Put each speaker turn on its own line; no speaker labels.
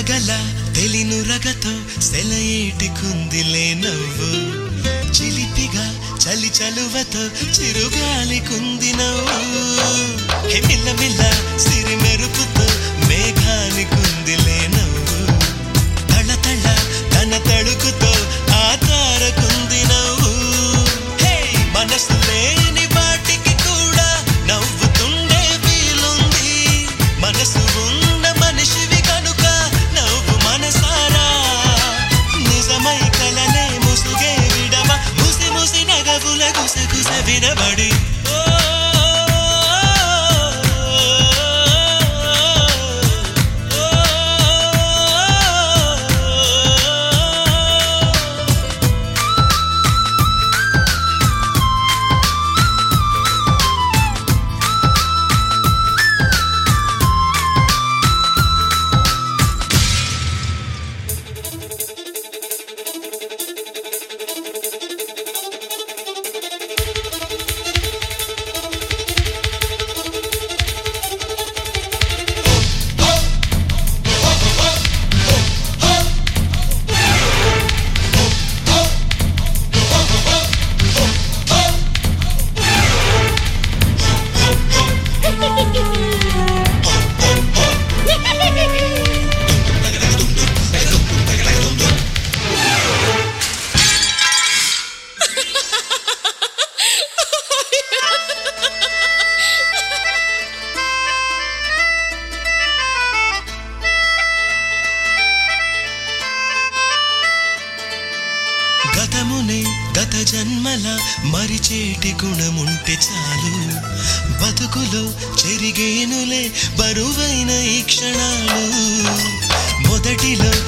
గలగల తెలినురగతో సెలయేటి కుందిలే నవ్వు చిలిపిగా చలి చలువతో చిరుగాలి కుంది నవ్వు హే మిల్ల మిల్ల సిరి మెరుపుతో మేఘాని కుందిలే నవ్వు తళ తళ తన తడుకుతో ఆ తారకుంది నవ్వు హే మనసు లేని వాటికి కూడా నవ్వుతుండే వీలుంది మనసు ఉన్న మనిషివి కనుక నవ్వు మనసారా నిజమై కలనే ముసుగే విడవ ముసి ముసి నగవుల గుసె గుసె వినబడి ఓ గతమునే గత జన్మల మరిచేటి గుణముంటే చాలు బతుకులో చెరిగేనులే బరువైన ఈ క్షణాలు మొదటిలో